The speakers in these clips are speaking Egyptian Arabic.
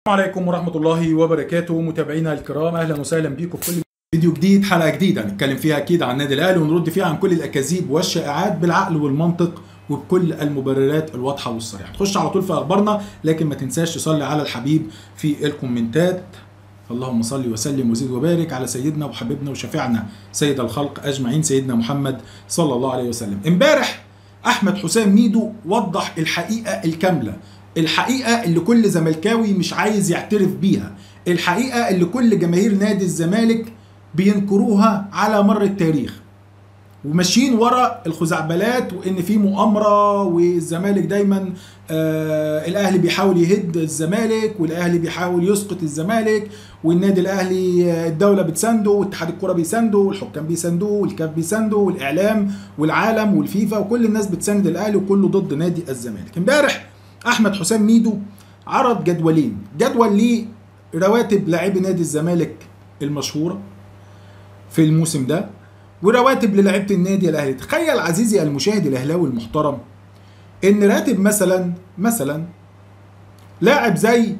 السلام عليكم ورحمة الله وبركاته متابعينا الكرام أهلا وسهلا بكم في كل فيديو جديد حلقة جديدة هنتكلم فيها أكيد عن النادي الأهلي ونرد فيها عن كل الأكاذيب والشائعات بالعقل والمنطق وبكل المبررات الواضحة والصريحة تخش على طول في أخبارنا لكن ما تنساش تصلي على الحبيب في الكومنتات اللهم صل وسلم وزد وبارك على سيدنا وحبيبنا وشفيعنا سيد الخلق أجمعين سيدنا محمد صلى الله عليه وسلم امبارح أحمد حسام ميدو وضح الحقيقة الكاملة الحقيقه اللي كل زملكاوي مش عايز يعترف بيها الحقيقه اللي كل جماهير نادي الزمالك بينكروها على مر التاريخ وماشيين ورا الخزعبلات وان في مؤامره والزمالك دايما آه الاهلي بيحاول يهد الزمالك والاهلي بيحاول يسقط الزمالك والنادي الاهلي آه، الدوله بتسانده واتحاد الكره بيسانده والحكام بيساندوه والكاف بيسانده والاعلام والعالم والفيفا وكل الناس بتساند الاهلي وكله ضد نادي الزمالك امبارح احمد حسام ميدو عرض جدولين جدول لرواتب لاعبي نادي الزمالك المشهوره في الموسم ده ورواتب للاعيبه النادي الاهلي تخيل عزيزي المشاهد الاهلاوي المحترم ان راتب مثلا مثلا لاعب زي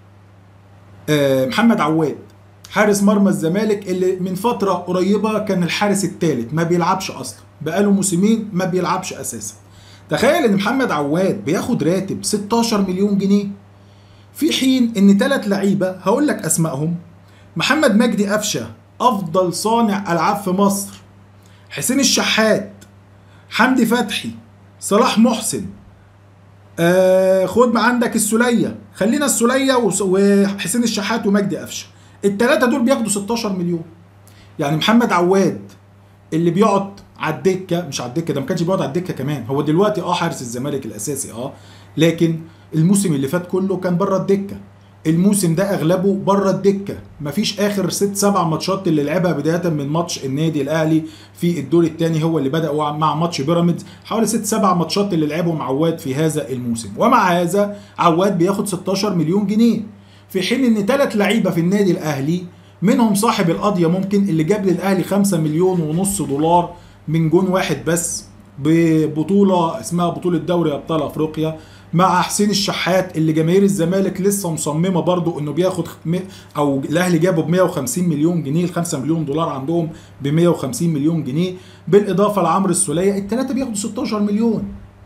آه، محمد عواد حارس مرمى الزمالك اللي من فتره قريبه كان الحارس الثالث ما بيلعبش اصلا بقاله موسمين ما بيلعبش اساسا تخيل ان محمد عواد بياخد راتب 16 مليون جنيه في حين ان ثلاث لعيبه هقول لك اسمائهم محمد مجدي قفشه افضل صانع العاب في مصر حسين الشحات حمدي فتحي صلاح محسن آه خد ما عندك السوليه خلينا السوليه وس- وحسين الشحات ومجدي قفشه الثلاثه دول بياخدوا 16 مليون يعني محمد عواد اللي بيقعد على الدكه مش على الدكه ده ما كانش بيقعد على الدكه كمان هو دلوقتي اه حارس الزمالك الاساسي اه لكن الموسم اللي فات كله كان بره الدكه الموسم ده اغلبه بره الدكه مفيش اخر ست سبع ماتشات اللي لعبها بدايه من ماتش النادي الاهلي في الدور الثاني هو اللي بدا مع ماتش بيراميدز حوالي ست سبع ماتشات اللي لعبهم عواد في هذا الموسم ومع هذا عواد بياخد 16 مليون جنيه في حين ان ثلاث لعيبه في النادي الاهلي منهم صاحب القضيه ممكن اللي جاب للاهلي 5 مليون ونص دولار من جون واحد بس ببطوله اسمها بطوله دوري ابطال افريقيا مع حسين الشحات اللي جماهير الزمالك لسه مصممه برضو انه بياخد م- او الاهلي جابه ب 150 مليون جنيه ال 5 مليون دولار عندهم ب 150 مليون جنيه بالاضافه لعمرو السوليه الثلاثه بياخدوا 16 مليون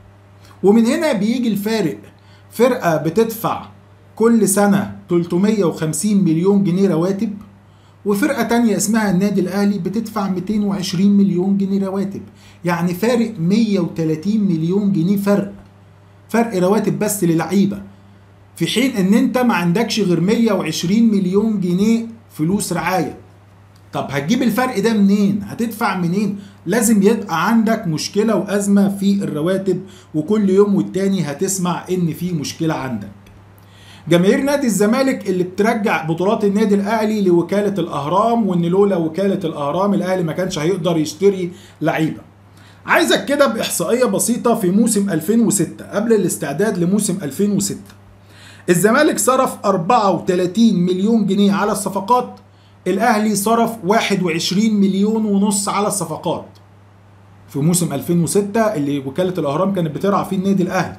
ومن هنا بيجي الفارق فرقه بتدفع كل سنه 350 مليون جنيه رواتب وفرقه تانية اسمها النادي الاهلي بتدفع 220 مليون جنيه رواتب يعني فارق 130 مليون جنيه فرق فرق رواتب بس للعيبه في حين ان انت ما عندكش غير 120 مليون جنيه فلوس رعايه طب هتجيب الفرق ده منين هتدفع منين لازم يبقى عندك مشكله وازمه في الرواتب وكل يوم والتاني هتسمع ان في مشكله عندك جماهير نادي الزمالك اللي بترجع بطولات النادي الاهلي لوكاله الاهرام وان لولا وكاله الاهرام الاهلي ما كانش هيقدر يشتري لعيبه عايزك كده باحصائيه بسيطه في موسم 2006 قبل الاستعداد لموسم 2006 الزمالك صرف 34 مليون جنيه على الصفقات الاهلي صرف 21 مليون ونص على الصفقات في موسم 2006 اللي وكاله الاهرام كانت بترعى فيه النادي الاهلي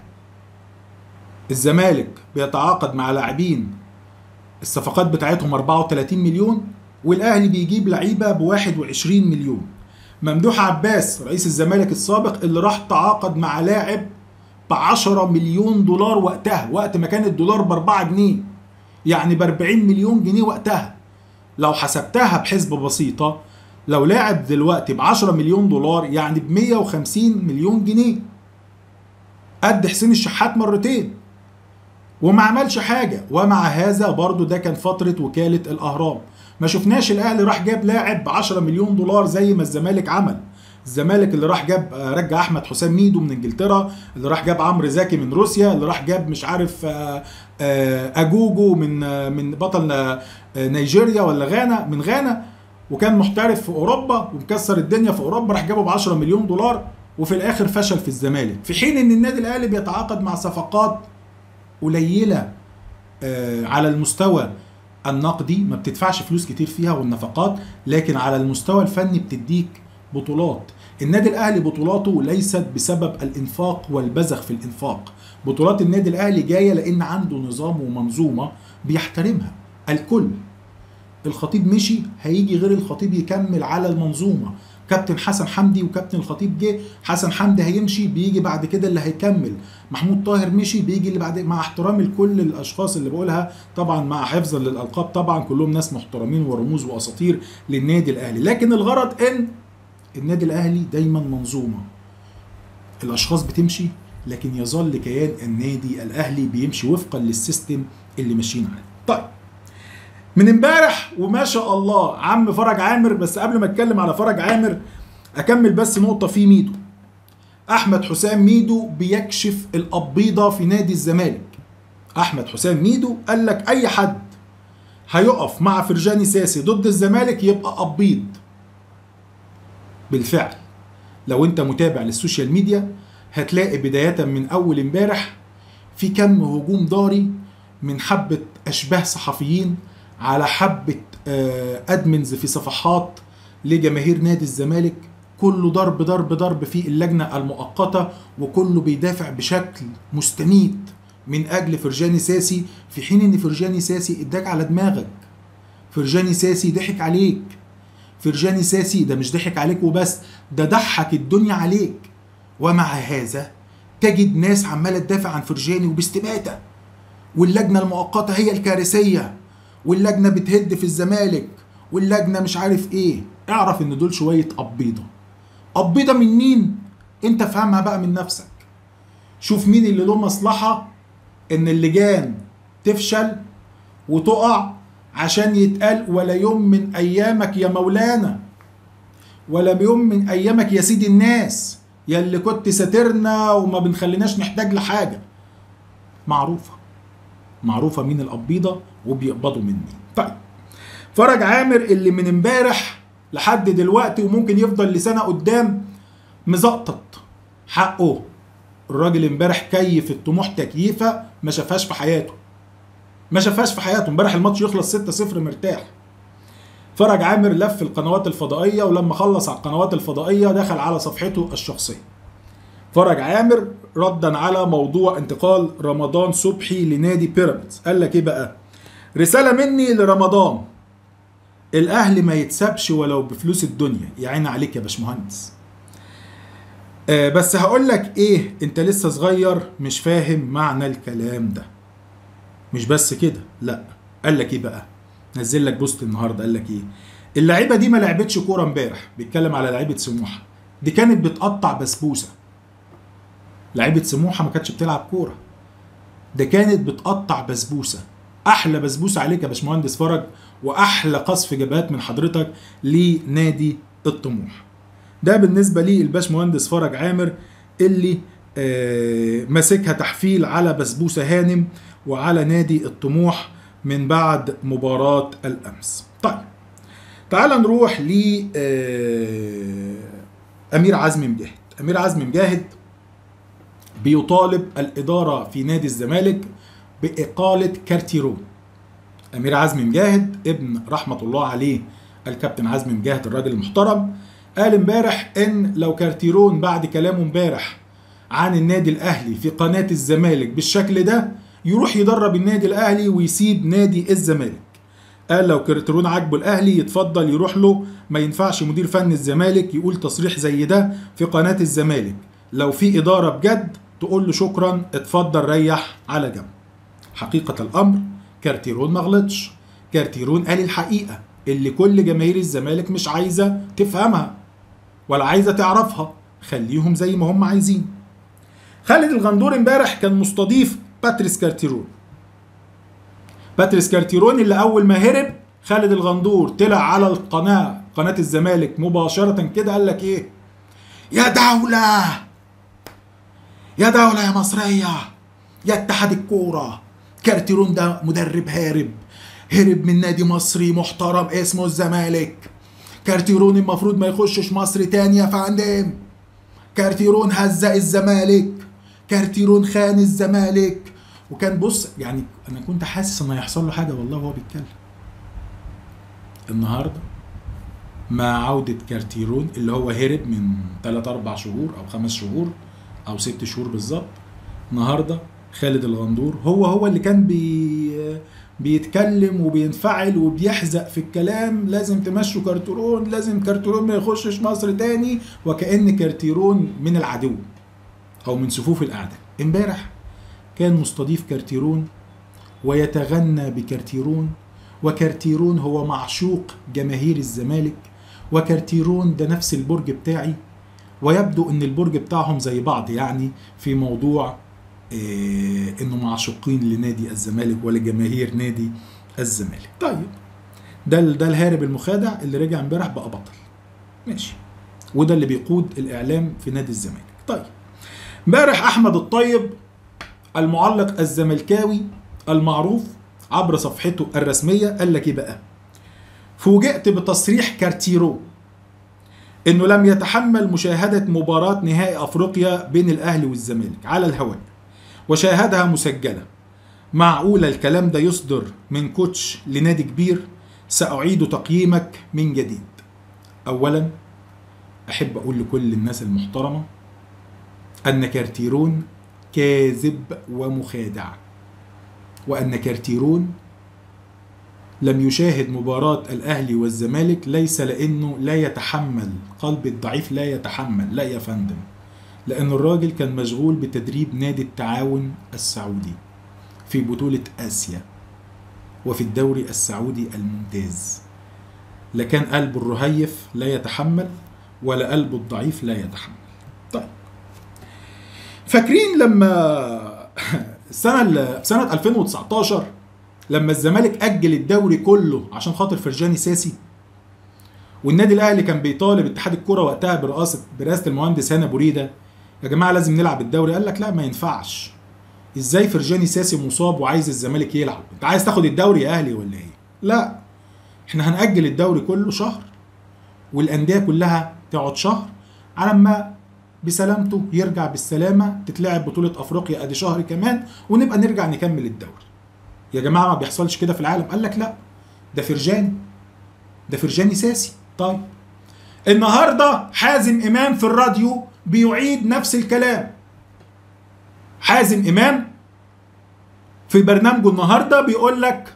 الزمالك بيتعاقد مع لاعبين الصفقات بتاعتهم 34 مليون والاهلي بيجيب لعيبه ب 21 مليون ممدوح عباس رئيس الزمالك السابق اللي راح تعاقد مع لاعب ب 10 مليون دولار وقتها وقت ما كان الدولار ب 4 جنيه يعني ب 40 مليون جنيه وقتها لو حسبتها بحسبة بسيطة لو لاعب دلوقتي ب 10 مليون دولار يعني ب 150 مليون جنيه قد حسين الشحات مرتين وما عملش حاجة ومع هذا برضو ده كان فترة وكالة الأهرام ما شفناش الأهلي راح جاب لاعب ب 10 مليون دولار زي ما الزمالك عمل الزمالك اللي راح جاب آه، رجع احمد حسام ميدو من انجلترا اللي راح جاب عمرو زكي من روسيا اللي راح جاب مش عارف آه، آه، اجوجو من آه، من بطل آه، آه، نيجيريا ولا غانا من غانا وكان محترف في اوروبا ومكسر الدنيا في اوروبا راح جابه ب 10 مليون دولار وفي الاخر فشل في الزمالك في حين ان النادي الاهلي بيتعاقد مع صفقات قليله آه، على المستوى النقدي ما بتدفعش فلوس كتير فيها والنفقات لكن على المستوى الفني بتديك بطولات النادي الاهلي بطولاته ليست بسبب الانفاق والبذخ في الانفاق بطولات النادي الاهلي جايه لان عنده نظام ومنظومه بيحترمها الكل الخطيب مشي هيجي غير الخطيب يكمل على المنظومه كابتن حسن حمدي وكابتن الخطيب جه حسن حمدي هيمشي بيجي بعد كده اللي هيكمل محمود طاهر مشي بيجي اللي بعد مع احترامي لكل الاشخاص اللي بقولها طبعا مع حفظا للالقاب طبعا كلهم ناس محترمين ورموز واساطير للنادي الاهلي لكن الغرض ان النادي الاهلي دايما منظومه الاشخاص بتمشي لكن يظل كيان النادي الاهلي بيمشي وفقا للسيستم اللي ماشيين عليه طيب من امبارح وما شاء الله عم فرج عامر بس قبل ما اتكلم على فرج عامر اكمل بس نقطه في ميدو احمد حسام ميدو بيكشف القبيضه في نادي الزمالك احمد حسام ميدو قال لك اي حد هيقف مع فرجاني ساسي ضد الزمالك يبقى قبيض بالفعل لو انت متابع للسوشيال ميديا هتلاقي بدايه من اول امبارح في كم هجوم ضاري من حبه اشباه صحفيين على حبه ادمنز في صفحات لجماهير نادي الزمالك كله ضرب ضرب ضرب في اللجنه المؤقته وكله بيدافع بشكل مستميت من اجل فرجاني ساسي في حين ان فرجاني ساسي اداك على دماغك فرجاني ساسي ضحك عليك فرجاني ساسي ده مش ضحك عليك وبس ده ضحك الدنيا عليك ومع هذا تجد ناس عماله تدافع عن فرجاني وباستماته واللجنه المؤقته هي الكارثيه واللجنه بتهد في الزمالك واللجنه مش عارف ايه اعرف ان دول شويه قبيضه قبيضه من مين انت فهمها بقى من نفسك شوف مين اللي له مصلحه ان اللجان تفشل وتقع عشان يتقال ولا يوم من ايامك يا مولانا ولا يوم من ايامك يا سيدي الناس يا اللي كنت ساترنا وما بنخليناش نحتاج لحاجه معروفه معروفه مين القبيضه وبيقبضوا من مين طيب فرج عامر اللي من امبارح لحد دلوقتي وممكن يفضل لسنه قدام مزقطط حقه الراجل امبارح كيف الطموح تكييفه ما شافهاش في حياته ما شافهاش في حياته امبارح الماتش يخلص 6-0 مرتاح فرج عامر لف القنوات الفضائيه ولما خلص على القنوات الفضائيه دخل على صفحته الشخصيه فرج عامر ردا على موضوع انتقال رمضان صبحي لنادي بيراميدز قال لك ايه بقى رساله مني لرمضان الاهلي ما يتسابش ولو بفلوس الدنيا يا عيني عليك يا باشمهندس آه بس هقول لك ايه انت لسه صغير مش فاهم معنى الكلام ده مش بس كده لا قال لك ايه بقى نزل لك بوست النهارده قال لك ايه اللعيبه دي ما لعبتش كوره امبارح بيتكلم على لعيبه سموحه دي كانت بتقطع بسبوسه لعيبه سموحه ما كانتش بتلعب كوره ده كانت بتقطع بسبوسه احلى بسبوسه عليك يا باشمهندس فرج واحلى قصف جبهات من حضرتك لنادي الطموح ده بالنسبه لي الباشمهندس فرج عامر اللي آه ماسكها تحفيل على بسبوسه هانم وعلى نادي الطموح من بعد مباراه الامس طيب تعال نروح ل آه امير عزمي مجاهد امير عزمي مجاهد بيطالب الاداره في نادي الزمالك باقاله كارتيرون امير عزمي مجاهد ابن رحمه الله عليه الكابتن عزمي مجاهد الراجل المحترم قال امبارح ان لو كارتيرون بعد كلامه امبارح عن النادي الاهلي في قناه الزمالك بالشكل ده يروح يدرب النادي الاهلي ويسيب نادي الزمالك قال لو كارتيرون عاجبه الاهلي يتفضل يروح له ما ينفعش مدير فن الزمالك يقول تصريح زي ده في قناه الزمالك لو في اداره بجد تقول له شكرا اتفضل ريح على جنب حقيقه الامر كارتيرون ما غلطش كارتيرون قال الحقيقه اللي كل جماهير الزمالك مش عايزه تفهمها ولا عايزه تعرفها خليهم زي ما هم عايزين خالد الغندور امبارح كان مستضيف باتريس كارتيرون باتريس كارتيرون اللي اول ما هرب خالد الغندور طلع على القناه قناه الزمالك مباشره كده قال لك ايه يا دوله يا دوله يا مصريه يا اتحاد الكوره كارتيرون ده مدرب هارب هرب من نادي مصري محترم اسمه الزمالك كارتيرون المفروض ما يخشش مصر تاني يا فندم كارتيرون هزق الزمالك كارتيرون خان الزمالك وكان بص يعني انا كنت حاسس ان هيحصل له حاجه والله وهو بيتكلم النهارده مع عودة كارتيرون اللي هو هرب من 3 4 شهور او 5 شهور او 6 شهور بالظبط النهارده خالد الغندور هو هو اللي كان بي بيتكلم وبينفعل وبيحزق في الكلام لازم تمشوا كارتيرون لازم كارتيرون ما يخشش مصر تاني وكأن كارتيرون من العدو او من صفوف الاعداء امبارح كان مستضيف كارتيرون ويتغنى بكارتيرون وكارتيرون هو معشوق جماهير الزمالك وكارتيرون ده نفس البرج بتاعي ويبدو ان البرج بتاعهم زي بعض يعني في موضوع إيه انه معشوقين لنادي الزمالك ولجماهير نادي الزمالك طيب ده ده الهارب المخادع اللي رجع امبارح بقى بطل ماشي وده اللي بيقود الاعلام في نادي الزمالك طيب امبارح احمد الطيب المعلق الزملكاوي المعروف عبر صفحته الرسميه قال لك ايه بقى فوجئت بتصريح كارتيرو انه لم يتحمل مشاهده مباراه نهائي افريقيا بين الاهلي والزمالك على الهواء وشاهدها مسجله معقول الكلام ده يصدر من كوتش لنادي كبير ساعيد تقييمك من جديد اولا احب اقول لكل الناس المحترمه ان كارتيرون كاذب ومخادع وان كارتيرون لم يشاهد مباراة الأهلي والزمالك ليس لأنه لا يتحمل قلب الضعيف لا يتحمل لا يا فندم لأن الراجل كان مشغول بتدريب نادي التعاون السعودي في بطولة آسيا وفي الدوري السعودي الممتاز لا كان قلب الرهيف لا يتحمل ولا قلب الضعيف لا يتحمل طيب فاكرين لما السنة سنة 2019 لما الزمالك اجل الدوري كله عشان خاطر فرجاني ساسي والنادي الاهلي كان بيطالب اتحاد الكوره وقتها برئاسه برئاسه المهندس هاني بريده يا جماعه لازم نلعب الدوري قال لك لا ما ينفعش ازاي فرجاني ساسي مصاب وعايز الزمالك يلعب انت عايز تاخد الدوري يا اهلي ولا ايه لا احنا هنأجل الدوري كله شهر والانديه كلها تقعد شهر على ما بسلامته يرجع بالسلامه تتلعب بطوله افريقيا ادي شهر كمان ونبقى نرجع نكمل الدوري يا جماعه ما بيحصلش كده في العالم قال لك لا ده فرجاني ده فرجاني ساسي طيب النهارده حازم امام في الراديو بيعيد نفس الكلام حازم امام في برنامجه النهارده بيقول لك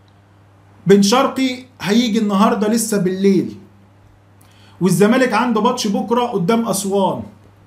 بن شرقي هيجي النهارده لسه بالليل والزمالك عنده ماتش بكره قدام اسوان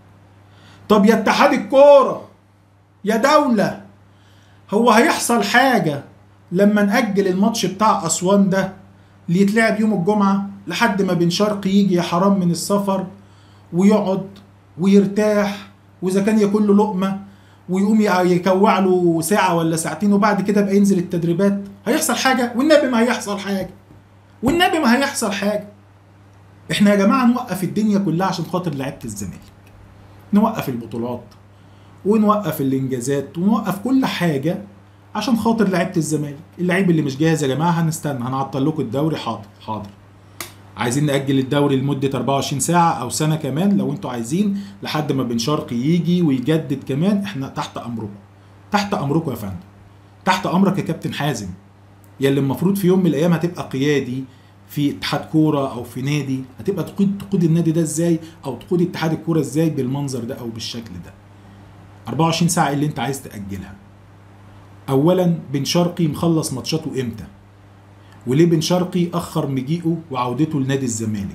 طب يا اتحاد الكوره يا دوله هو هيحصل حاجة لما نأجل الماتش بتاع أسوان ده اللي يتلعب يوم الجمعة لحد ما بن شرقي يجي يا حرام من السفر ويقعد ويرتاح وإذا كان ياكل له لقمة ويقوم يكوع له ساعة ولا ساعتين وبعد كده بقى ينزل التدريبات هيحصل حاجة والنبي ما هيحصل حاجة والنبي ما هيحصل حاجة احنا يا جماعة نوقف الدنيا كلها عشان خاطر لعيبة الزمالك نوقف البطولات ونوقف الانجازات ونوقف كل حاجه عشان خاطر لعيبه الزمالك اللعيب اللي مش جاهز يا جماعه هنستنى هنعطل لكم الدوري حاضر حاضر عايزين نأجل الدوري لمدة 24 ساعة أو سنة كمان لو أنتوا عايزين لحد ما بن شرقي يجي ويجدد كمان إحنا تحت أمركم. تحت أمركم يا فندم. تحت أمرك يا كابتن حازم. يلي المفروض في يوم من الأيام هتبقى قيادي في اتحاد كورة أو في نادي هتبقى تقود تقود النادي ده إزاي أو تقود اتحاد الكورة إزاي بالمنظر ده أو بالشكل ده. 24 ساعة اللي انت عايز تأجلها أولا بن شرقي مخلص ماتشاته إمتى وليه بن شرقي أخر مجيئه وعودته لنادي الزمالك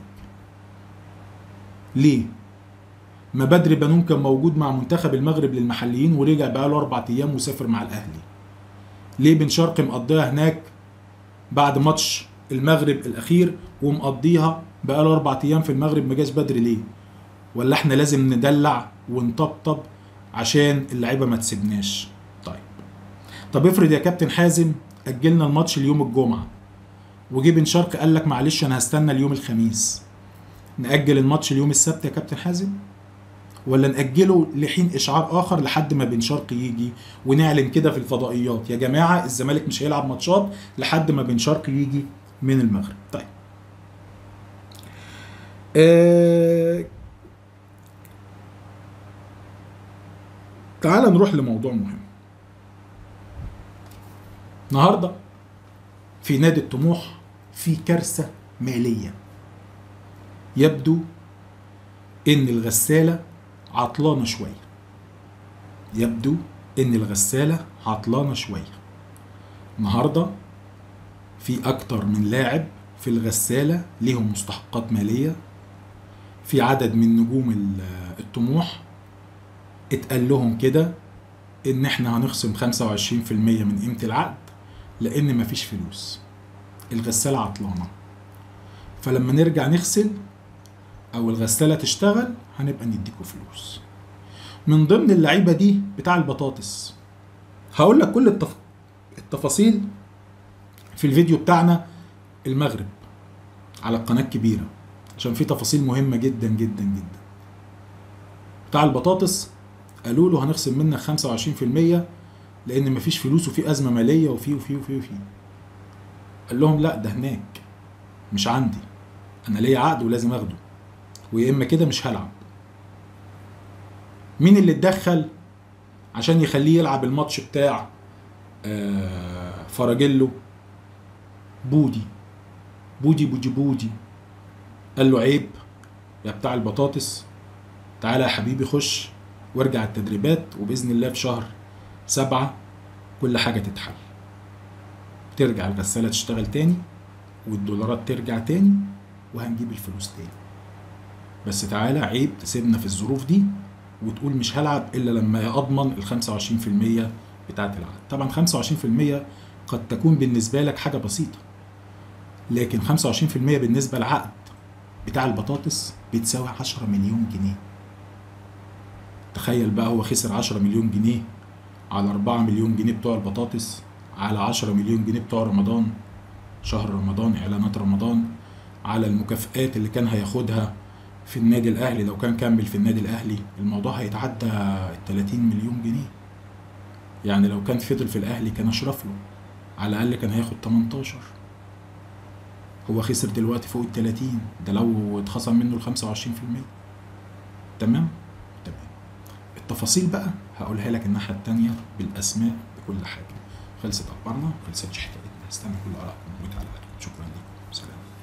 ليه ما بدري بنون كان موجود مع منتخب المغرب للمحليين ورجع بقاله أربع أيام وسافر مع الأهلي ليه بن شرقي مقضيها هناك بعد ماتش المغرب الأخير ومقضيها بقاله أربع أيام في المغرب ما جاش بدري ليه ولا احنا لازم ندلع ونطبطب عشان اللعيبه ما تسيبناش طيب طب افرض يا كابتن حازم اجلنا الماتش ليوم الجمعه وجه بن شرقي قال لك معلش انا هستنى اليوم الخميس نأجل الماتش اليوم السبت يا كابتن حازم ولا نأجله لحين إشعار آخر لحد ما بن شرقي يجي ونعلن كده في الفضائيات يا جماعة الزمالك مش هيلعب ماتشات لحد ما بن شرقي يجي من المغرب طيب آه تعال نروح لموضوع مهم النهارده في نادي الطموح في كارثه ماليه يبدو ان الغسالة عطلانة شوية يبدو ان الغسالة عطلانة شوية النهاردة في اكتر من لاعب في الغسالة ليهم مستحقات مالية في عدد من نجوم ال- الطموح اتقال لهم كده ان احنا هنخصم 25% من قيمة العقد لان مفيش فلوس الغسالة عطلانة فلما نرجع نغسل او الغسالة تشتغل هنبقى نديكوا فلوس من ضمن اللعيبة دي بتاع البطاطس هقول لك كل التف... التفاصيل في الفيديو بتاعنا المغرب على القناة الكبيرة عشان في تفاصيل مهمة جدا جدا جدا بتاع البطاطس قالوا له هنخصم منك 25% لان مفيش فلوس وفي ازمه ماليه وفي وفي وفي وفي قال لهم لا ده هناك مش عندي انا ليا عقد ولازم اخده ويا اما كده مش هلعب مين اللي اتدخل عشان يخليه يلعب الماتش بتاع آه، فراجيلو بودي بودي بودي بودي قال له عيب يا بتاع البطاطس تعالى يا حبيبي خش وارجع التدريبات وباذن الله في شهر سبعة كل حاجه تتحل ترجع الغساله تشتغل تاني والدولارات ترجع تاني وهنجيب الفلوس تاني بس تعالى عيب تسيبنا في الظروف دي وتقول مش هلعب الا لما اضمن ال 25% بتاعت العقد طبعا 25% قد تكون بالنسبه لك حاجه بسيطه لكن 25% بالنسبه للعقد بتاع البطاطس بتساوي 10 مليون جنيه تخيل بقى هو خسر 10 مليون جنيه على 4 مليون جنيه بتوع البطاطس على 10 مليون جنيه بتوع رمضان شهر رمضان اعلانات رمضان على المكافآت اللي كان هياخدها في النادي الاهلي لو كان كمل في النادي الاهلي الموضوع هيتعدى ال 30 مليون جنيه يعني لو كان فضل في الاهلي كان اشرف له على الاقل كان هياخد 18 هو خسر دلوقتي فوق ال 30 ده لو اتخصم منه ال 25% تمام تمام التفاصيل بقى هقولها لك الناحيه التانية بالاسماء بكل حاجه خلصت اخبارنا خلصتش حكايتنا استنى كل ارائكم وتعليقاتكم شكرا لكم سلام